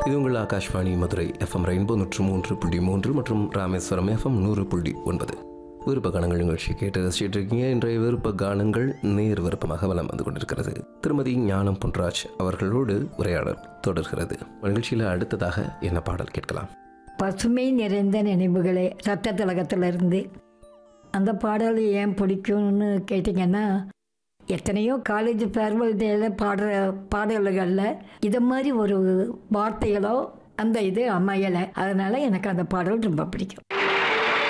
இது உங்கள் Akashvani Madurai FM rainbow நூற்று மூன்று புள்ளி மூன்று மற்றும் ராமேஸ்வரம் எஃப்எம் நூறு புள்ளி ஒன்பது விருப்ப கானங்கள் நிகழ்ச்சி கேட்டு ரசிச்சிட்டு இருக்கீங்க இன்றைய விருப்ப கானங்கள் நேர் விருப்பமாக வலம் வந்து கொண்டிருக்கிறது திருமதி ஞானம் பொன்ராஜ் அவர்களோடு உரையாடல் தொடர்கிறது நிகழ்ச்சியில் அடுத்ததாக என்ன பாடல் கேட்கலாம் பசுமை நிறைந்த நினைவுகளே சட்ட திலகத்திலிருந்து அந்த பாடல் ஏன் பிடிக்கும்னு கேட்டிங்கன்னா எத்தனையோ காலேஜ் ஃபேர்வெல் டேல பாடுற பாடல்களில் இதை மாதிரி ஒரு வார்த்தைகளோ அந்த இது அமையலை அதனால் எனக்கு அந்த பாடல் ரொம்ப பிடிக்கும்